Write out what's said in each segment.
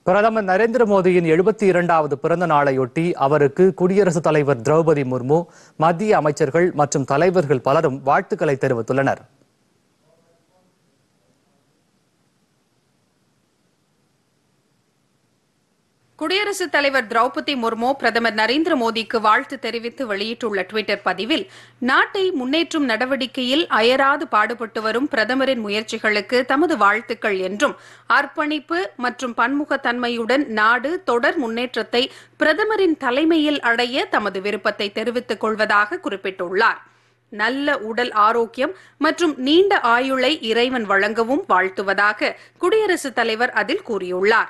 பிரதமர் நரேந்திர மோடியின் எழுபத்தி இரண்டாவது பிறந்த நாளையொட்டி அவருக்கு குடியரசுத் தலைவர் திரௌபதி முர்மு மத்திய அமைச்சர்கள் மற்றும் தலைவர்கள் பலரும் வாழ்த்துக்களை தெரிவித்துள்ளனர் குடியரசுத் தலைவர் திரௌபதி முர்மு பிரதமர் நரேந்திர மோடிக்கு வாழ்த்து தெரிவித்து வெளியிட்டுள்ள டுவிட்டர் பதிவில் நாட்டை முன்னேற்றும் நடவடிக்கையில் அயராது பாடுபட்டு வரும் பிரதமரின் முயற்சிகளுக்கு தமது வாழ்த்துக்கள் என்றும் அர்ப்பணிப்பு மற்றும் பன்முகத்தன்மையுடன் நாடு தொடர் முன்னேற்றத்தை பிரதமரின் தலைமையில் அடைய தமது விருப்பத்தை தெரிவித்துக் கொள்வதாக குறிப்பிட்டுள்ளார் நல்ல உடல் ஆரோக்கியம் மற்றும் நீண்ட ஆயுளை இறைவன் வழங்கவும் வாழ்த்துவதாக குடியரசுத் தலைவர் அதில் கூறியுள்ளார்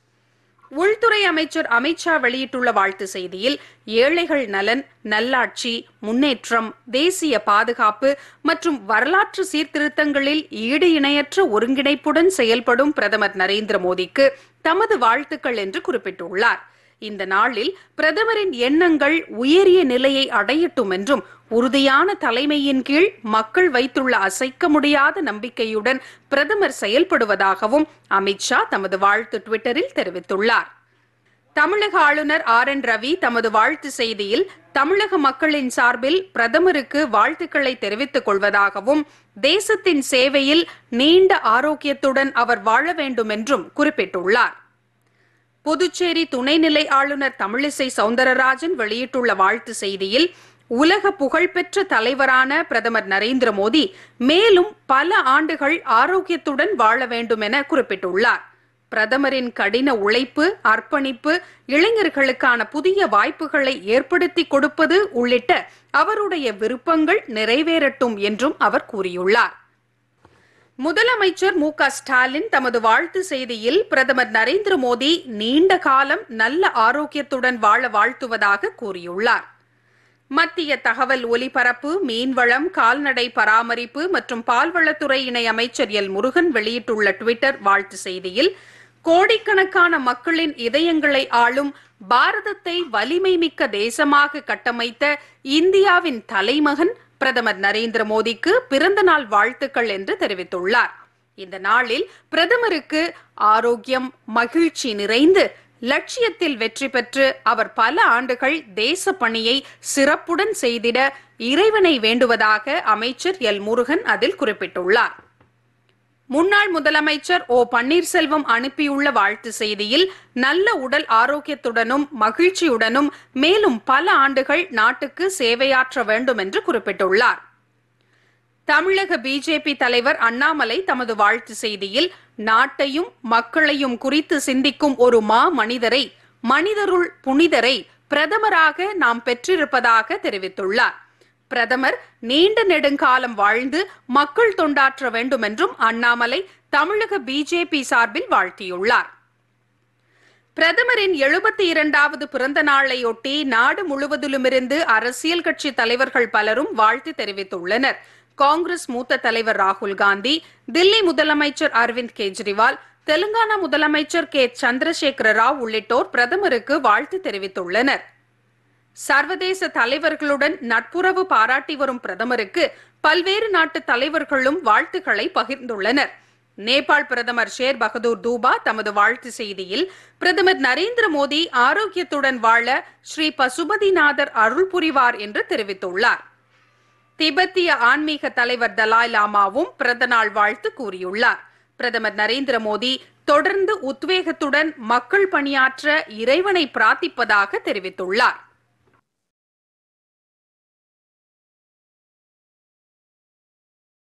உள்துறை அமைச்சர் அமித்ஷா வெளியிட்டுள்ள வாழ்த்து செய்தியில் ஏழைகள் நலன் நல்லாட்சி முன்னேற்றம் தேசிய பாதுகாப்பு மற்றும் வரலாற்று சீர்திருத்தங்களில் ஈடு இணையற்ற ஒருங்கிணைப்புடன் செயல்படும் பிரதமர் நரேந்திர மோடிக்கு தமது வாழ்த்துக்கள் என்று குறிப்பிட்டுள்ளார் இந்த நாளில் பிரதமரின் எண்ணங்கள் உயரிய நிலையை அடையட்டும் என்றும் உறுதியான தலைமையின் கீழ் மக்கள் வைத்துள்ள அசைக்க முடியாத நம்பிக்கையுடன் பிரதமர் செயல்படுவதாகவும் அமித்ஷா தமது வாழ்த்து டுவிட்டரில் தெரிவித்துள்ளார் தமிழக ஆளுநர் ஆர் என் ரவி தமது வாழ்த்து செய்தியில் தமிழக மக்களின் சார்பில் பிரதமருக்கு வாழ்த்துக்களை தெரிவித்துக் கொள்வதாகவும் தேசத்தின் சேவையில் நீண்ட ஆரோக்கியத்துடன் அவர் வாழ வேண்டும் என்றும் குறிப்பிட்டுள்ளார் புதுச்சேரி துணைநிலை ஆளுநர் தமிழிசை சவுந்தரராஜன் வெளியிட்டுள்ள வாழ்த்து செய்தியில் உலக புகழ்பெற்ற தலைவரான பிரதமர் நரேந்திர மோடி மேலும் பல ஆண்டுகள் ஆரோக்கியத்துடன் வாழ வேண்டும் என குறிப்பிட்டுள்ளார் பிரதமரின் கடின உழைப்பு அர்ப்பணிப்பு இளைஞர்களுக்கான புதிய வாய்ப்புகளை ஏற்படுத்தி கொடுப்பது உள்ளிட்ட அவருடைய விருப்பங்கள் நிறைவேறட்டும் என்றும் அவர் கூறியுள்ளார் முதலமைச்சர் மு க ஸ்டாலின் தமது வாழ்த்து செய்தியில் பிரதமர் நரேந்திர மோடி நீண்ட காலம் நல்ல ஆரோக்கியத்துடன் வாழ வாழ்த்துவதாக கூறியுள்ளார் மத்திய தகவல் ஒலிபரப்பு மீன்வளம் கால்நடை பராமரிப்பு மற்றும் பால்வளத்துறை இணை அமைச்சர் எல் முருகன் வெளியிட்டுள்ள டுவிட்டர் வாழ்த்து செய்தியில் கோடிக்கணக்கான மக்களின் இதயங்களை ஆளும் பாரதத்தை வலிமை மிக்க தேசமாக கட்டமைத்த இந்தியாவின் தலைமகன் பிரதமர் நரேந்திர மோடிக்கு பிறந்த நாள் வாழ்த்துக்கள் என்று தெரிவித்துள்ளார் இந்த நாளில் பிரதமருக்கு ஆரோக்கியம் மகிழ்ச்சி நிறைந்து லட்சியத்தில் வெற்றி பெற்று அவர் பல ஆண்டுகள் தேச பணியை சிறப்புடன் செய்திட இறைவனை வேண்டுவதாக அமைச்சர் எல் முருகன் அதில் குறிப்பிட்டுள்ளார் முன்னாள் முதலமைச்சர் ஓ பன்னீர்செல்வம் அனுப்பியுள்ள வாழ்த்து செய்தியில் நல்ல உடல் ஆரோக்கியத்துடனும் மகிழ்ச்சியுடனும் மேலும் பல ஆண்டுகள் நாட்டுக்கு சேவையாற்ற வேண்டும் என்று குறிப்பிட்டுள்ளார் தமிழக பிஜேபி தலைவர் அண்ணாமலை தமது வாழ்த்து செய்தியில் நாட்டையும் மக்களையும் குறித்து சிந்திக்கும் ஒரு மா மனிதரை மனிதருள் புனிதரை பிரதமராக நாம் பெற்றிருப்பதாக தெரிவித்துள்ளார் பிரதமர் நீண்ட நெடுங்காலம் வாழ்ந்து மக்கள் தொண்டாற்ற வேண்டும் என்றும் அண்ணாமலை தமிழக பிஜேபி சார்பில் வாழ்த்தியுள்ளார் பிரதமரின் எழுபத்தி இரண்டாவது பிறந்த நாளையொட்டி நாடு முழுவதிலுமிருந்து அரசியல் கட்சி தலைவர்கள் பலரும் வாழ்த்து தெரிவித்துள்ளனர் காங்கிரஸ் மூத்த தலைவர் ராகுல் காந்தி தில்லி முதலமைச்சர் அரவிந்த் கெஜ்ரிவால் தெலுங்கானா முதலமைச்சர் கே சந்திரசேகர ராவ் உள்ளிட்டோர் பிரதமருக்கு வாழ்த்து தெரிவித்துள்ளனர் சர்வதேச தலைவர்களுடன் நட்புறவு பாராட்டி வரும் பிரதமருக்கு பல்வேறு நாட்டு தலைவர்களும் வாழ்த்துக்களை பகிர்ந்துள்ளனர் நேபாள் பிரதமர் ஷேர் பகதூர் தூபா தமது வாழ்த்து செய்தியில் பிரதமர் நரேந்திர மோடி ஆரோக்கியத்துடன் வாழ ஸ்ரீ பசுபதிநாதர் அருள் புரிவார் என்று தெரிவித்துள்ளார் திபெத்திய ஆன்மீக தலைவர் தலாய் லாமாவும் பிறந்தநாள் வாழ்த்து கூறியுள்ளார் பிரதமர் நரேந்திர மோடி தொடர்ந்து உத்வேகத்துடன் மக்கள் பணியாற்ற இறைவனை பிரார்த்திப்பதாக தெரிவித்துள்ளார்